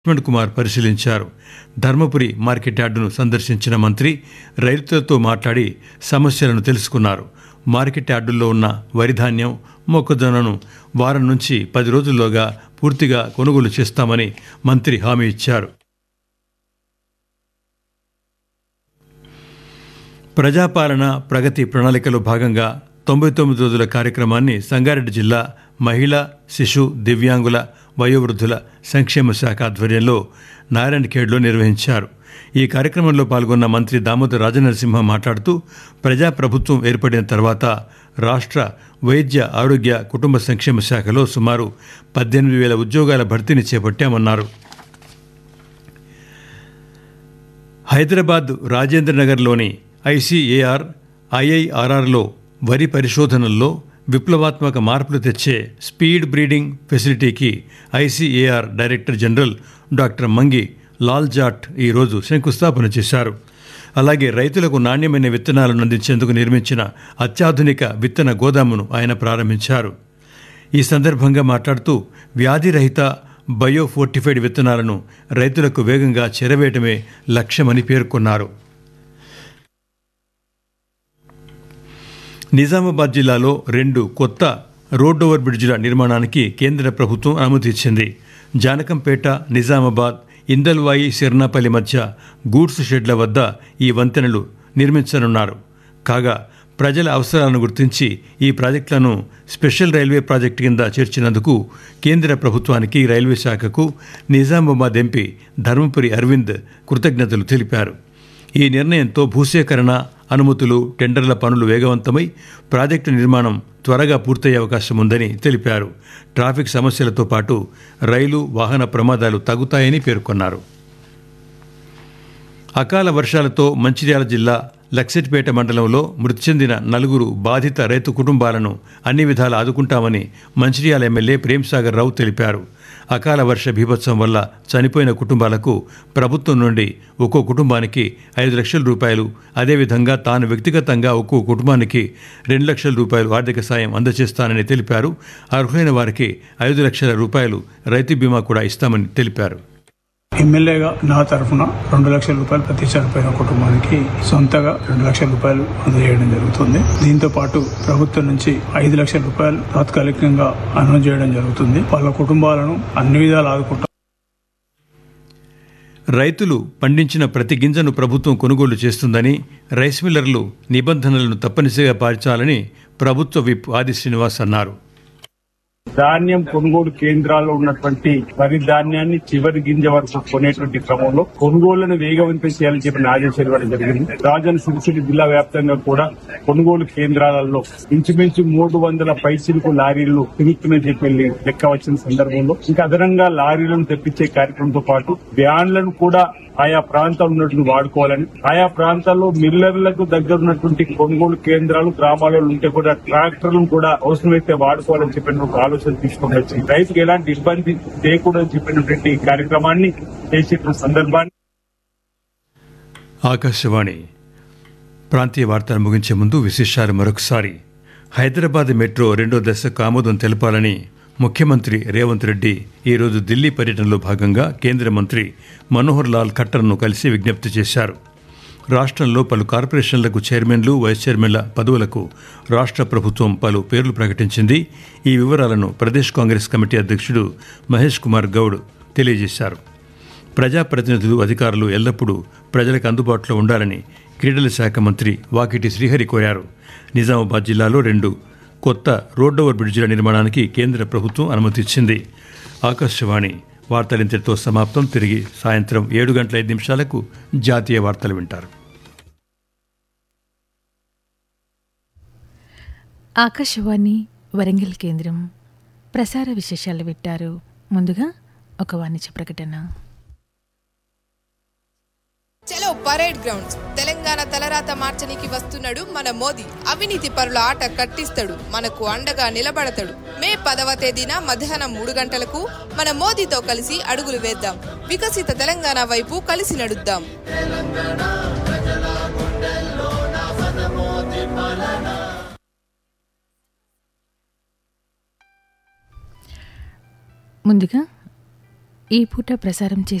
లక్ష్మణ్ కుమార్ పరిశీలించారు ధర్మపురి మార్కెట్ యార్డును సందర్శించిన మంత్రి రైతులతో మాట్లాడి సమస్యలను తెలుసుకున్నారు మార్కెట్ యార్డుల్లో ఉన్న వరి ధాన్యం మొక్కజొన్నను వారం నుంచి పది రోజుల్లోగా పూర్తిగా కొనుగోలు చేస్తామని మంత్రి హామీ ఇచ్చారు ప్రజాపాలన ప్రగతి ప్రణాళికలో భాగంగా తొంభై తొమ్మిది రోజుల కార్యక్రమాన్ని సంగారెడ్డి జిల్లా మహిళా శిశు దివ్యాంగుల వయోవృద్ధుల సంక్షేమ శాఖ ఆధ్వర్యంలో నారాయణఖేడ్లో నిర్వహించారు ఈ కార్యక్రమంలో పాల్గొన్న మంత్రి దామోదర్ రాజనరసింహ మాట్లాడుతూ ప్రజాప్రభుత్వం ఏర్పడిన తర్వాత రాష్ట్ర వైద్య ఆరోగ్య కుటుంబ సంక్షేమ శాఖలో సుమారు పద్దెనిమిది వేల ఉద్యోగాల భర్తీని చేపట్టామన్నారు హైదరాబాద్ రాజేంద్ర నగర్లోని ఐసీఏఆర్ ఐఐఆర్ఆర్లో వరి పరిశోధనల్లో విప్లవాత్మక మార్పులు తెచ్చే స్పీడ్ బ్రీడింగ్ ఫెసిలిటీకి ICAR director general doctor Mangi Lal Jat ఈరోజు శంకుస్థాపన చేశారు అలాగే రైతులకు నాణ్యమైన విత్తనాలను అందించేందుకు నిర్మించిన అత్యాధునిక విత్తన గోదామును ఆయన ప్రారంభించారు ఈ సందర్భంగా మాట్లాడుతూ వ్యాధిరహిత బయో ఫోర్టిఫైడ్ విత్తనాలను రైతులకు వేగంగా చేరవేయటమే లక్ష్యమని పేర్కొన్నారు నిజామాబాద్ జిల్లాలో రెండు కొత్త రోడ్ ఓవర్ బ్రిడ్జిల నిర్మాణానికి కేంద్ర ప్రభుత్వం అనుమతి ఇచ్చింది జానకంపేట నిజామాబాద్ ఇందల్వాయి సిర్నాపల్లి మధ్య గూడ్స్ షెడ్ల వద్ద ఈ వంతెనలు నిర్మించనున్నారు కాగా ప్రజల అవసరాలను గుర్తించి ఈ ప్రాజెక్టులను స్పెషల్ రైల్వే ప్రాజెక్టు కింద చేర్చినందుకు కేంద్ర ప్రభుత్వానికి రైల్వే శాఖకు నిజామాబాద్ ఎంపీ ధర్మపురి అరవింద్ కృతజ్ఞతలు తెలిపారు ఈ నిర్ణయంతో భూసేకరణ అనుమతులు టెండర్ల పనులు వేగవంతమై ప్రాజెక్టు నిర్మాణం త్వరగా పూర్తయ్యే అవకాశం ఉందని తెలిపారు ట్రాఫిక్ సమస్యలతో పాటు రైలు వాహన ప్రమాదాలు తగ్గుతాయని పేర్కొన్నారు అకాల వర్షాలతో మంచిర్యాల జిల్లా లక్సెట్పేట మండలంలో మృతి చెందిన నలుగురు బాధిత రైతు కుటుంబాలను అన్ని విధాలా ఆదుకుంటామని మంచిర్యాల ఎమ్మెల్యే ప్రేమ్సాగర్ రావు తెలిపారు అకాల వర్ష బీభత్సం వల్ల చనిపోయిన కుటుంబాలకు ప్రభుత్వం నుండి ఒక్కో కుటుంబానికి ఐదు లక్షల రూపాయలు అదేవిధంగా తాను వ్యక్తిగతంగా ఒక్కో కుటుంబానికి రెండు లక్షల రూపాయలు ఆర్థిక సాయం అందజేస్తానని తెలిపారు అర్హులైన వారికి ఐదు లక్షల రూపాయలు రైతు బీమా కూడా ఇస్తామని తెలిపారు ఎమ్మెల్యేగా నా తరఫున రెండు లక్షల రూపాయలు ప్రతి చనిపోయిన కుటుంబానికి సొంతగా రెండు లక్షల రూపాయలు అందజేయడం జరుగుతుంది దీంతో పాటు ప్రభుత్వం నుంచి ఐదు లక్షల రూపాయలు తాత్కాలికంగా అనౌన్స్ చేయడం జరుగుతుంది వాళ్ళ కుటుంబాలను అన్ని విధాలు ఆదుకుంటాం రైతులు పండించిన ప్రతి గింజను ప్రభుత్వం కొనుగోలు చేస్తుందని రైస్ మిల్లర్లు నిబంధనలను తప్పనిసరిగా పాటించాలని ప్రభుత్వ విప్ ఆది శ్రీనివాస్ అన్నారు ధాన్యం కొనుగోలు కేంద్రాల్లో ఉన్నటువంటి వరి ధాన్యాన్ని చివరి గింజ వరకు కొనేటువంటి క్రమంలో కొనుగోళ్లను వేగవంతం చేయాలని చెప్పిన ఆదేశాలు ఇవ్వడం జరిగింది రాజన్న సిరిసిల్ల జిల్లా వ్యాప్తంగా కూడా కొనుగోలు కేంద్రాలలో ఇంచుమించు మూడు వందల పైసలకు లారీలు తిరుగుతున్నాయని చెప్పి లెక్క వచ్చిన సందర్భంలో ఇంకా అదనంగా లారీలను తెప్పించే కార్యక్రమంతో పాటు వ్యాన్లను కూడా ఆయా ప్రాంతాలు ఉన్నటువంటి వాడుకోవాలని ఆయా ప్రాంతాల్లో మిల్లర్లకు దగ్గర ఉన్నటువంటి కొనుగోలు కేంద్రాలు గ్రామాలలో ఉంటే కూడా ట్రాక్టర్లను కూడా అవసరమైతే వాడుకోవాలని చెప్పిన ఒక ఆలోచన తీసుకొని వచ్చింది రైతుకు ఎలాంటి ఇబ్బంది చేయకూడదని చెప్పినటువంటి కార్యక్రమాన్ని చేసేటువంటి సందర్భాన్ని ఆకాశవాణి ప్రాంతీయ వార్తలు ముగించే ముందు విశేషాలు మరొకసారి హైదరాబాద్ మెట్రో రెండో దశకు ఆమోదం తెలపాలని ముఖ్యమంత్రి రేవంత్ రెడ్డి ఈరోజు ఢిల్లీ పర్యటనలో భాగంగా కేంద్ర మంత్రి మనోహర్ లాల్ ఖట్టర్ను కలిసి విజ్ఞప్తి చేశారు రాష్ట్రంలో పలు కార్పొరేషన్లకు చైర్మన్లు వైస్ చైర్మన్ల పదవులకు రాష్ట్ర ప్రభుత్వం పలు పేర్లు ప్రకటించింది ఈ వివరాలను ప్రదేశ్ కాంగ్రెస్ కమిటీ అధ్యక్షుడు మహేష్ కుమార్ గౌడ్ తెలియజేశారు ప్రజాప్రతినిధులు అధికారులు ఎల్లప్పుడూ ప్రజలకు అందుబాటులో ఉండాలని క్రీడల శాఖ మంత్రి వాకిటి శ్రీహరి కోరారు నిజామాబాద్ జిల్లాలో రెండు కొత్త రోడ్ ఓవర్ బ్రిడ్జిల నిర్మాణానికి కేంద్ర ప్రభుత్వం అనుమతి ఇచ్చింది ఆకాశవాణి వార్తలింతటితో సమాప్తం తిరిగి సాయంత్రం ఏడు గంటల ఐదు నిమిషాలకు జాతీయ వార్తలు వింటారు ఆకాశవాణి వరంగల్ కేంద్రం ప్రసార విశేషాలు వింటారు ముందుగా ఒక వాణిజ్య ప్రకటన చలో పరేడ్ గ్రౌండ్స్ తెలంగాణ తలరాత మార్చనికి వస్తున్నాడు మన మోదీ అవినీతి పరుల ఆట కట్టిస్తాడు మనకు అండగా నిలబడతాడు మే పదవ తేదీన మధ్యాహ్నం మూడు గంటలకు మన మోదీతో కలిసి అడుగులు వేద్దాం వికసిత తెలంగాణ వైపు కలిసి నడుద్దాం ముందుగా ఈ పూట ప్రసారం చేసే